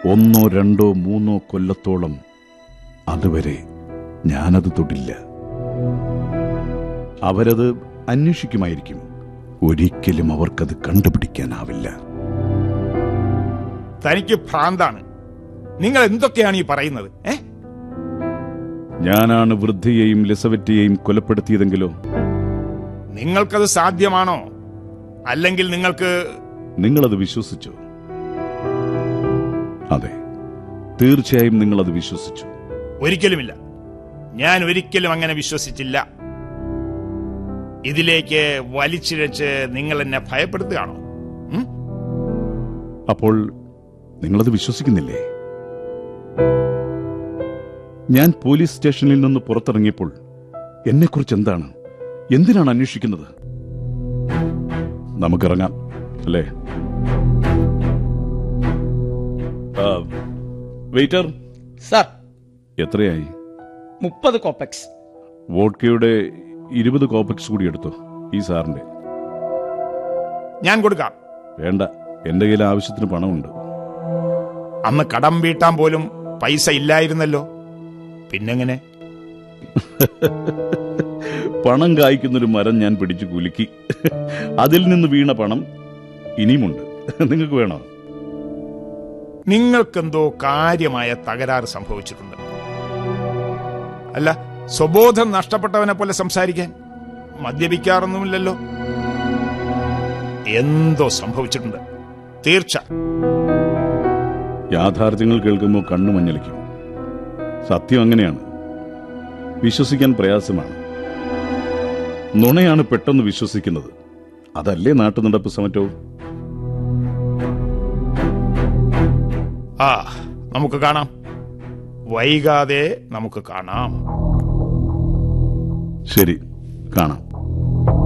ഒന്നോ രണ്ടോ മൂന്നോ കൊല്ലത്തോളം അതുവരെ ഞാനത് തൊടില്ല അവരത് അന്വേഷിക്കുമായിരിക്കും ഒരിക്കലും അവർക്കത് കണ്ടുപിടിക്കാനാവില്ല തനിക്ക് ഭ്രാന്താണ് നിങ്ങൾ എന്തൊക്കെയാണ് ഈ പറയുന്നത് ഏ ഞാനാണ് വൃദ്ധയെയും ലിസവറ്റയെയും കൊലപ്പെടുത്തിയതെങ്കിലോ നിങ്ങൾക്കത് സാധ്യമാണോ അല്ലെങ്കിൽ നിങ്ങൾക്ക് നിങ്ങളത് വിശ്വസിച്ചു അതെ തീർച്ചയായും നിങ്ങളത് വിശ്വസിച്ചു ഒരിക്കലുമില്ല ഞാൻ ഒരിക്കലും അങ്ങനെ വിശ്വസിച്ചില്ല ഇതിലേക്ക് വലിച്ചിഴച്ച് നിങ്ങൾ എന്നെ ഭയപ്പെടുത്തുകയാണോ ഉം? അപ്പോൾ നിങ്ങളത് വിശ്വസിക്കുന്നില്ലേ ഞാൻ പോലീസ് സ്റ്റേഷനിൽ നിന്ന് പുറത്തിറങ്ങിയപ്പോൾ എന്നെക്കുറിച്ച് എന്താണ് എന്തിനാണ് അന്വേഷിക്കുന്നത് നമുക്കിറങ്ങാം അല്ലേ ആ, വെയിറ്റർ സാർ എത്രയായി മുപ്പത് കോപ്പക്സ് വോഡ്കയുടെ ഇരുപത് കോപ്പക്സ് കൂടി എടുത്തോ ഈ സാറിന്റെ ഞാൻ കൊടുക്കാം വേണ്ട എന്റെ കയ്യിൽ ആവശ്യത്തിന് പണമുണ്ട് അന്ന് കടം വീട്ടാൻ പോലും പൈസ ഇല്ലായിരുന്നല്ലോ പിന്നെങ്ങനെ പണം കായ്ക്കുന്നൊരു മരം ഞാൻ പിടിച്ചു കുലുക്കി അതിൽ നിന്ന് വീണ പണം ഇനിയുമുണ്ട് നിങ്ങൾക്ക് വേണോ നിങ്ങൾക്കെന്തോ കാര്യമായ തകരാറ് സംഭവിച്ചിട്ടുണ്ട് അല്ല സ്വബോധം നഷ്ടപ്പെട്ടവനെ പോലെ സംസാരിക്കാൻ മദ്യപിക്കാറൊന്നുമില്ലല്ലോ എന്തോ സംഭവിച്ചിട്ടുണ്ട് തീർച്ച യാഥാർത്ഥ്യങ്ങൾ കേൾക്കുമ്പോൾ കണ്ണു മഞ്ഞളിക്കും സത്യം അങ്ങനെയാണ് വിശ്വസിക്കാൻ പ്രയാസമാണ് നുണയാണ് പെട്ടെന്ന് വിശ്വസിക്കുന്നത് അതല്ലേ നാട്ടുനടപ്പ് സമറ്റവും ആ നമുക്ക് കാണാം വൈകാതെ നമുക്ക് കാണാം ശരി കാണാം